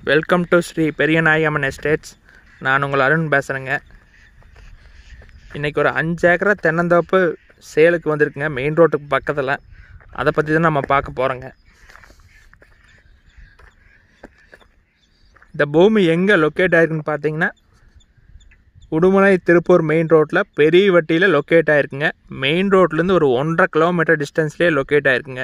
welcome to Sri Periyanayamman estates நான் உங்கள் அருண் பேசுகிறேங்க இன்றைக்கி ஒரு அஞ்சு ஏக்கரா தென்னந்தோப்பு சேலுக்கு வந்திருக்குங்க மெயின் ரோட்டுக்கு பக்கத்தில் அதை பற்றி தான் நம்ம பார்க்க போகிறோங்க இந்த பூமி எங்கே லொக்கேட் ஆயிருக்குன்னு பார்த்தீங்கன்னா உடுமலை திருப்பூர் மெயின் ரோட்டில் பெரிய வட்டியில் லொக்கேட் ஆயிருக்குங்க மெயின் ரோட்லேருந்து ஒரு ஒன்றரை கிலோமீட்டர் டிஸ்டன்ஸ்லேயே லொக்கேட் ஆயிருக்குங்க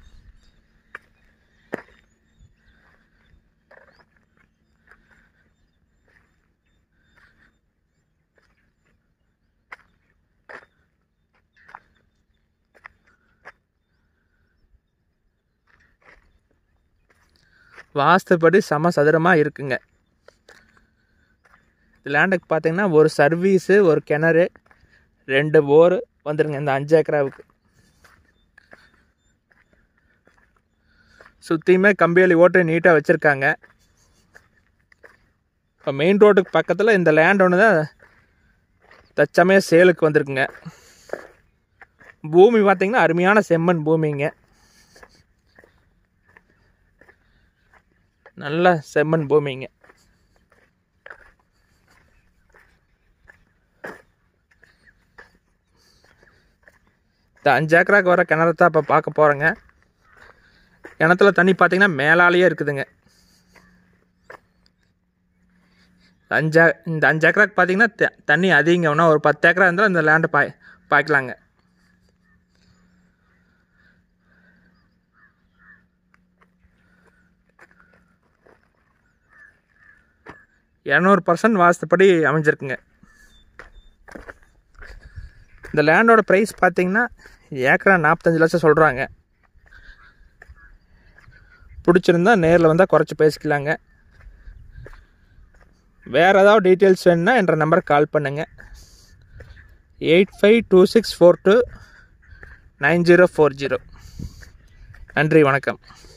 வாஸ்துப்படி சம சதுரமாக இருக்குங்க லேண்டுக்கு பார்த்தீங்கன்னா ஒரு சர்வீஸு ஒரு கிணறு ரெண்டு போர் வந்துருங்க இந்த அஞ்சு ஏக்கராவுக்கு சுற்றியுமே கம்பிவேலி ஓட்டு நீட்டாக வச்சுருக்காங்க இப்போ மெயின் ரோட்டுக்கு பக்கத்தில் இந்த லேண்ட் ஒன்று தான் தச்சமயம் சேலுக்கு வந்திருக்குங்க பூமி பார்த்தீங்கன்னா அருமையான செம்மண் பூமிங்க நல்ல செம்மண் பூமிங்க இந்த அஞ்சு ஏக்கராக்கு வர கிணறு தான் இப்போ பார்க்க போகிறேங்க கிணத்துல தண்ணி பார்த்தீங்கன்னா மேலாலேயே இருக்குதுங்க அஞ்சு இந்த அஞ்சு ஏக்கராக்கு பார்த்தீங்கன்னா த- தண்ணி அதிகங்க இன்னும் ஒரு பத்து ஏக்கரா இருந்தாலும் இந்த லேண்டை பாய் பாய்க்கலாங்க இரநூறு பர்சன்ட் வாஸ்துப்படி அமைஞ்சிருக்குங்க இந்த லேண்டோட ப்ரைஸ் பார்த்தீங்கன்னா ஏக்கரா நாற்பத்தஞ்சு லட்சம் சொல்கிறாங்க பிடிச்சிருந்தா நேரில் வந்தால் குறைச்சி பேசிக்கலாங்க வேறு ஏதாவது டீட்டெயில்ஸ் வேணுன்னா என்ற நம்பருக்கு கால் பண்ணுங்கள் eight five two six four two nine zero four zero நன்றி வணக்கம்